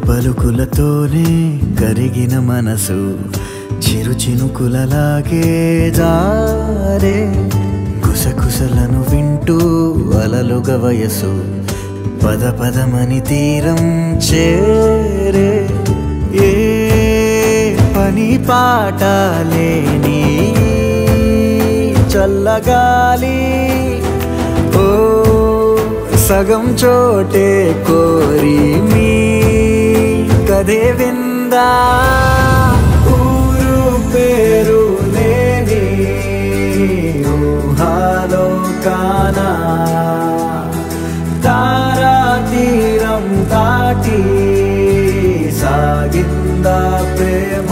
పలుకులతోనే కరిగిన మనసు చిరు చినుకులలాగే జారే కుసకుసలను వింటూ అలలుగ వయసు పద పదమని తీరం చేరే ఏ పని పాట లేని చల్లగాలి ఓ సగం చోటే కోరి మీ కథే విందా ఊరు పేరు లేని ఊహాలో కానా తారా తీరం దాటి సాగిందా ప్రేమ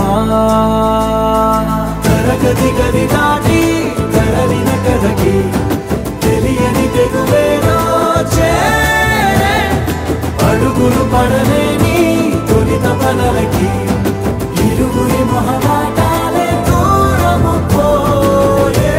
తరగతి గది దాటి తరలిన కథకి తెలియని తెగువేలో చేరే అడుగులు పడలేని తొలిత పనలకి ఇరుగురి మొహమాటాలే దూరము పోయే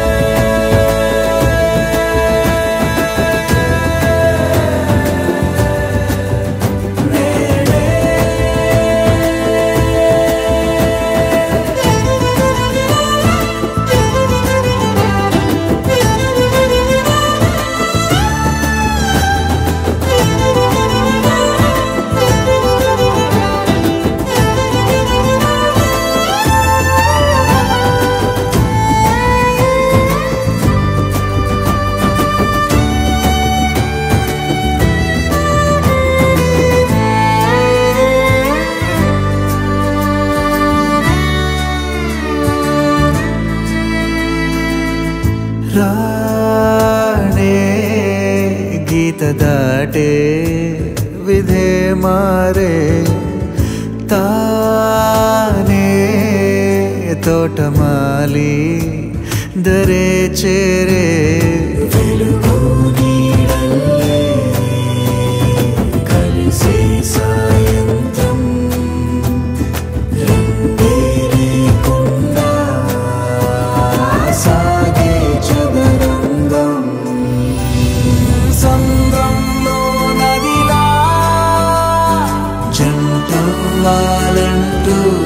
రాణే గీత దాటే విధే మారే తానే తోటమాలి దరే చేరే వెలుగు నీడల్లే కలిసే సాయంత్రం రెండే లేకుండా సాగే చదరంగం సంద్రంలో నదిలా జంటవ్వాలంటూ